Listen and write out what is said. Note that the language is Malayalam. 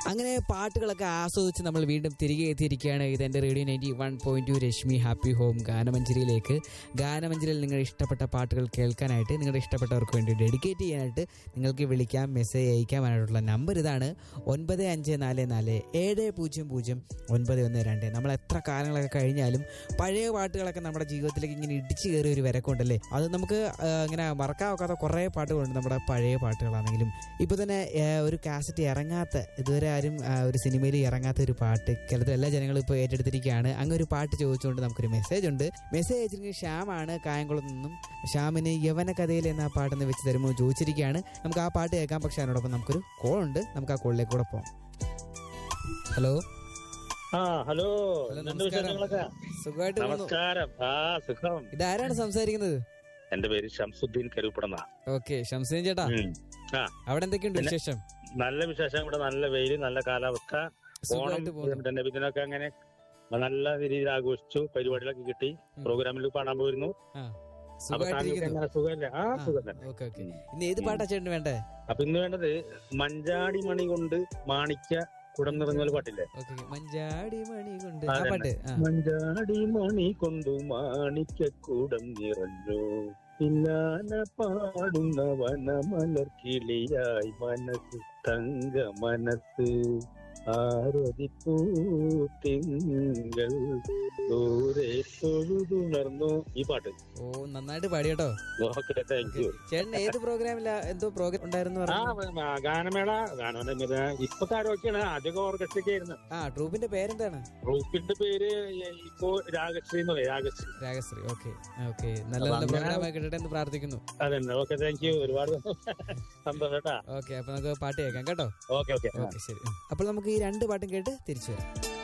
അങ്ങനെ പാട്ടുകളൊക്കെ ആസ്വദിച്ച് നമ്മൾ വീണ്ടും തിരികെ എത്തിയിരിക്കുകയാണ് ഇത് എൻ്റെ radio ninety one point two Rashmi happy home ഗാനമഞ്ജരിയിലേക്ക് ഗാനമഞ്ജരിയിൽ നിങ്ങളുടെ ഇഷ്ടപ്പെട്ട പാട്ടുകൾ കേൾക്കാനായിട്ട് നിങ്ങളുടെ ഇഷ്ടപ്പെട്ടവർക്ക് വേണ്ടി ഡെഡിക്കേറ്റ് ചെയ്യാനായിട്ട് നിങ്ങൾക്ക് വിളിക്കാം മെസ്സേജ് അയക്കാനായിട്ടുള്ള നമ്പർ ഇതാണ് ഒൻപത് അഞ്ച് നാല് നാല് ഏഴ് പൂജ്യം പൂജ്യം ഒൻപത് ഒന്ന് രണ്ട് നമ്മൾ എത്ര കാലങ്ങളൊക്കെ കഴിഞ്ഞാലും പഴയ പാട്ടുകളൊക്കെ നമ്മുടെ ജീവിതത്തിലേക്ക് ഇങ്ങനെ ഇടിച്ചു കയറി ഒരു വരക്കുണ്ടല്ലേ അത് നമുക്ക് ആ, ഇങ്ങനെ മറക്കാൻ ഒക്കാത്ത കുറേ പാട്ടുകളുണ്ട് നമ്മുടെ പഴയ പാട്ടുകളാണെങ്കിലും ഇപ്പോൾ തന്നെ ആ, ഒരു കാസറ്റ് ഇറങ്ങാത്ത ഇതുവരെ ആരും ആ, ഒരു സിനിമയിൽ ഇറങ്ങാത്ത ഒരു പാട്ട് കേരളത്തിലെ എല്ലാ ജനങ്ങളും ഇപ്പോൾ ഏറ്റെടുത്തിരിക്കുകയാണ് അങ്ങ് ഒരു പാട്ട് ചോദിച്ചുകൊണ്ട് നമുക്കൊരു മെസ്സേജ് ഉണ്ട് മെസ്സേജ് അയച്ചിരിക്കുന്നത് ശ്യാമാണ് കായംകുളത്ത് നിന്നും ശ്യാമിന് യവന കഥയിൽ എന്ന പാട്ടൊന്ന് വെച്ച് തരുമോ എന്ന് ചോദിച്ചിരിക്കുകയാണ് നമുക്ക് ആ പാട്ട് കേൾക്കാം പക്ഷെ അതിനോടൊപ്പം നമുക്കൊരു കോൾ ഉണ്ട് നമുക്ക് ആ കോളിലേക്ക് കൂടെ പോകാം ഹലോ ആ ഹലോ ഹലോ എന്തുണ്ട് നമസ്കാരം വിശേഷങ്ങളൊക്കെ സുഖമായിട്ട് പോകുന്നു നമസ്കാരം ആ സുഖം ഇതാരാണ് സംസാരിക്കുന്നത് എന്റെ പേര് ഷംസുദ്ദീൻ കരുപ്പടന്ന ഓക്കെ ഷംസീൻ ചേട്ടാ ആ അവിടെ എന്തൊക്കെയുണ്ട് പിന്നെ- വിശേഷം നല്ല വിശേഷം ഇവിടെ നല്ല വെയില് നല്ല കാലാവസ്ഥ ഓണം സുഖമായിട്ട് പോകുന്നു നബിദിനൊക്കെ അങ്ങനെ നല്ല രീതിയിൽ ആഘോഷിച്ചു പരിപാടികളൊക്കെ കിട്ടി പ്രോഗ്രാമിൽ പാടാൻ പോയിരുന്നു ആ അപ്പൊ താങ്കൾക്ക് സുഖമായിട്ടിരിക്കുന്നു എങ്ങനെ സുഖമല്ലേ ആ സുഖം തന്നെ ഓക്കെ ഓക്കെ ഇന്ന് ഏത് പാട്ടാ ചേട്ടന് വേണ്ടേ അപ്പൊ ഇന്ന് വേണ്ടത് മഞ്ചാടി മണി കൊണ്ട് മാണിക്യ കുടം നിറഞ്ഞ ഒരു പാട്ടില്ലേ ഓക്കെ മഞ്ചാടി മണി കൊണ്ട് ആ അതന്നെ. പാട്ട് ആ മഞ്ചാടി മണി കൊണ്ടു മാണിക്കൂടം നിറഞ്ഞു പിന്നാന പാടുന്ന വനമലർ കിളിയായി മനസ്സ് തങ്ക മനസ്സ് ആരതിപ്പൂ തിങ്കൾ ദൂരെ തൊഴുതുണർന്നു ഈ പാട്ട് ഓ നന്നായിട്ട് പാടി കേട്ടോ ഓക്കെ താങ്ക് യു ചേട്ടൻ ഏത് പ്രോഗ്രാമിലാ എന്തോ പ്രോഗ്രാം ഉണ്ടായിരുന്നു ആ പറഞ്ഞു ആ, ഗാനമേള ഗാനമേള ഇപ്പൊ കാരൊക്കെയാണ് ആദ്യമൊക്കെ ഓർക്കസ്ട്രയൊക്കെ ആയിരുന്നു ആ ട്രൂപ്പിന്റെ പേരെന്താണ് ഗ്രൂപ്പിന്റെ പേര് ഇപ്പോ രാഗശ്രീ എന്ന് പറയും രാഗശ്രീ രാഗശ്രീ ഓക്കെ ഓക്കെ നല്ല അപ്പൊ നല്ല അങ്ങനെ- പ്രോഗ്രാം കിട്ടട്ടെ എന്ന് പ്രാർത്ഥിക്കുന്നു അതന്നെ ഓക്കെ താങ്ക് യു ഒരുപാട് സന്തോഷം കേട്ടാ ഓക്കെ അപ്പൊ നമുക്ക് പാട്ട് കേൾക്കാം കേട്ടോ ഓക്കെ ഓക്കെ ഓക്കെ ശരി അപ്പോൾ നമുക്ക് ഈ രണ്ട് പാട്ടും കേട്ട് തിരിച്ചു വരാം